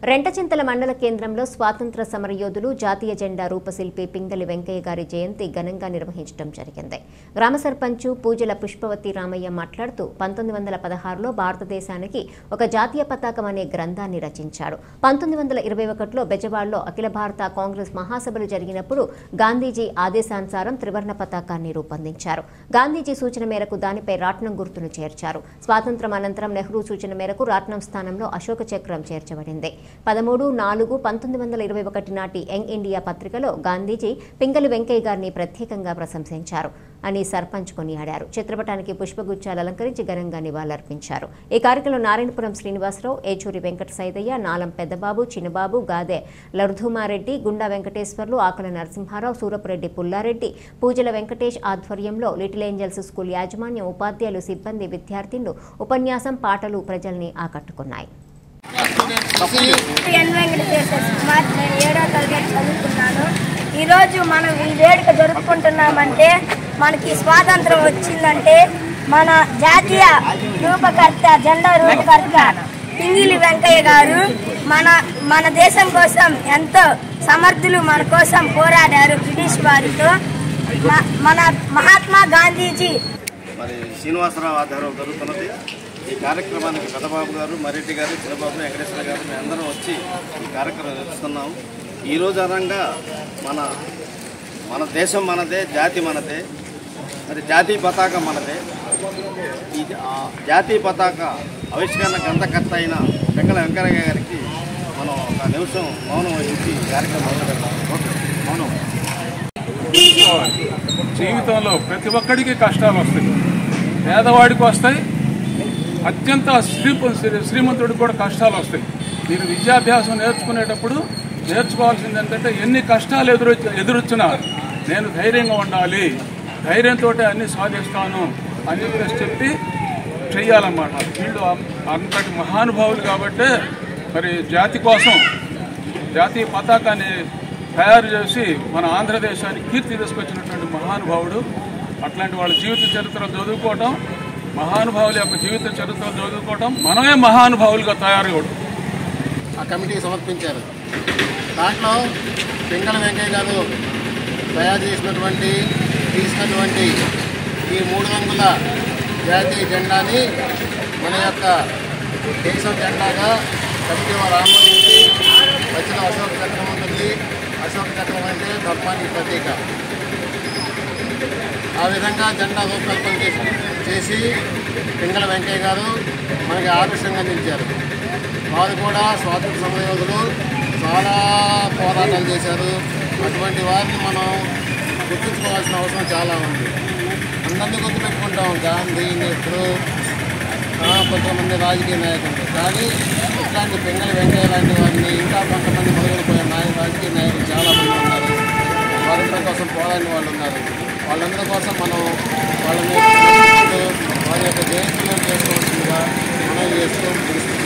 రెంటచింతల మండల కేంద్రంలో స్వాతంత్ర సమరయోధులు జాతీయ జెండా రూపశిల్పి పింగళి వెంకయ్య గారి జయంతి ఘనంగా నిర్వహించడం జరిగింది గ్రామ సర్పంచు పూజల పుష్పవతి రామయ్య మాట్లాడుతూ పంతొమ్మిది వందల పదహారులో భారతదేశానికి ఒక జాతీయ పతాకం అనే గ్రంథాన్ని రచించారు పంతొమ్మిది వందల ఇరవై ఒకటిలో బెజవాడలో అఖిల భారత కాంగ్రెస్ మహాసభలు జరిగినప్పుడు గాంధీజీ ఆదేశానుసారం త్రివర్ణ పతాకాన్ని రూపొందించారు గాంధీజీ సూచన మేరకు దానిపై రాట్నం గుర్తును చేర్చారు స్వాతంత్రం అనంతరం నెహ్రూ సూచన మేరకు రాట్నం స్థానంలో అశోక చక్రం చేర్చబడింది పదమూడు నాలుగు పంతొమ్మిది వందల ఇరవై ఒకటి నాటి యంగ్ ఇండియా పత్రికలో గాంధీజీ పింగళి వెంకయ్య గారిని ప్రత్యేకంగా ప్రశంసించారు అని సర్పంచ్ కొనియాడారు చిత్రపటానికి పుష్పగుచ్చాలు అలంకరించి ఘనంగా నివాళులర్పించారు ఈ కార్యక్రమంలో నారాయణపురం శ్రీనివాసరావు ఏచూరి వెంకట సైదయ్య నాలం పెద్దబాబు చిన్నబాబు గాదె లరుధుమారెడ్డి గుండా వెంకటేశ్వర్లు ఆకుల నరసింహారావు సూరపురెడ్డి పుల్లారెడ్డి పూజల వెంకటేష్ ఆధ్వర్యంలో లిటిల్ ఏంజల్స్ స్కూల్ యాజమాన్యం ఉపాధ్యాయులు సిబ్బంది విద్యార్థినులు ఉపన్యాసం పాటలు ప్రజల్ని ఆకట్టుకున్నాయి ఎన్ వెంకటేశ్వర కుమార్ నేను ఏడో తరగతి చదువుతున్నాను ఈరోజు మనం ఈ వేడుక జరుపుకుంటున్నామంటే మనకి స్వాతంత్రం వచ్చిందంటే మన జాతీయ రూపకర్త జెండా రూపకర్త పింగిలి వెంకయ్య గారు మన మన దేశం కోసం ఎంతో సమర్థులు మన కోసం పోరాడారు బ్రిటిష్ వారితో మ- మన మహాత్మా గాంధీజీ మరి శ్రీనివాసరావు ఆధ్వర్యంలో జరుగుతున్నది ఈ కార్యక్రమానికి పెద్దబాబు గారు మరెడ్డి గారు చిన్నబాబు వెంకటేశ్వర గారు మేము అందరం వచ్చి ఈ కార్యక్రమం నిర్వహిస్తున్నాము ఈ రోజు అనంగా మన మన దేశం మనదే జాతి మనదే మరి జాతీయ పతాకం మనదే ఈ ఆ జాతీయ పతాక ఆవిష్కరణ గ్రంథకర్త అయిన వెంకట వెంకయ్య గారికి మనం ఒక నిమిషం మౌనం వహించి ఈ కార్యక్రమం మొదలు పెడతాం ఓకే మౌనం జీవితంలో ప్రతి ఒక్కడికి కష్టాలు వస్తాయి పేదవాడికి వస్తాయి అత్యంత శ్రీ శ్రీమంతుడికి కూడా కష్టాలు వస్తాయి మీరు విద్యాభ్యాసం నేర్చుకునేటప్పుడు నేర్చుకోవాల్సింది ఏంటంటే ఎన్ని కష్టాలు ఎదురు ఎదురొచ్చినా నేను ధైర్యంగా ఉండాలి ధైర్యంతో అన్ని సాధిస్తాను అని చెప్పేసి చెప్పి చెయ్యాలన్నమాట వీళ్ళు అంతటి మహానుభావులు కాబట్టి మరి జాతి కోసం జాతీయ పతాకాన్ని తయారు చేసి మన ఆంధ్రదేశానికి కీర్తి తీసుకొచ్చినటువంటి మహానుభావుడు అట్లాంటి వాళ్ళ జీవిత చరిత్ర చదువుకోవటం మహానుభావుల యొక్క జీవిత చరిత్ర చదువుకోవటం మనమే మహానుభావులుగా తయారవడం ఆ కమిటీకి సమర్పించారు దాంట్లో పింగళ వెంకయ్య గారు తయారు చేసినటువంటి తీసినటువంటి ఈ మూడు రంగుల జాతీయ జెండాని మన యొక్క దేశం జెండాగా కమిటీ వారు ఆమోదించి వచ్చిన అశోక చక్రం ఉంటుంది అశోక చక్రం అంటే ధర్మానికి ప్రతీక ఆ విధంగా జెండా రూపకల్పన చేసి చేసి పింగళ వెంకయ్య గారు మనకి ఆదర్శంగా నిలిచారు వారు కూడా స్వాతంత్ర సమరయోధులు చాలా పోరాటాలు చేశారు అటువంటి వారిని మనం గుర్తుంచుకోవాల్సిన అవసరం చాలా ఉంది అందరినీ గుర్తుపెట్టుకుంటాం గాంధీ నెహ్రూ ఆ, కొంతమంది రాజకీయ నాయకులు కానీ ఇట్లాంటి పింగళ వెంకయ్య లాంటి వారిని ఇంకా కొంతమంది మొదలుపోయిన నాయకులు రాజకీయ నాయకులు చాలా మంది ఉన్నారు వారందరి కోసం పోరాడిన వాళ్ళు ఉన్నారు వాళ్ళందరి కోసం మనం వాళ్ళని స్మరించుకుంటూ వారి యొక్క జయంతులు చేసుకోవాల్సిందిగా మనం చేస్తూ ముగిస్తున్నాం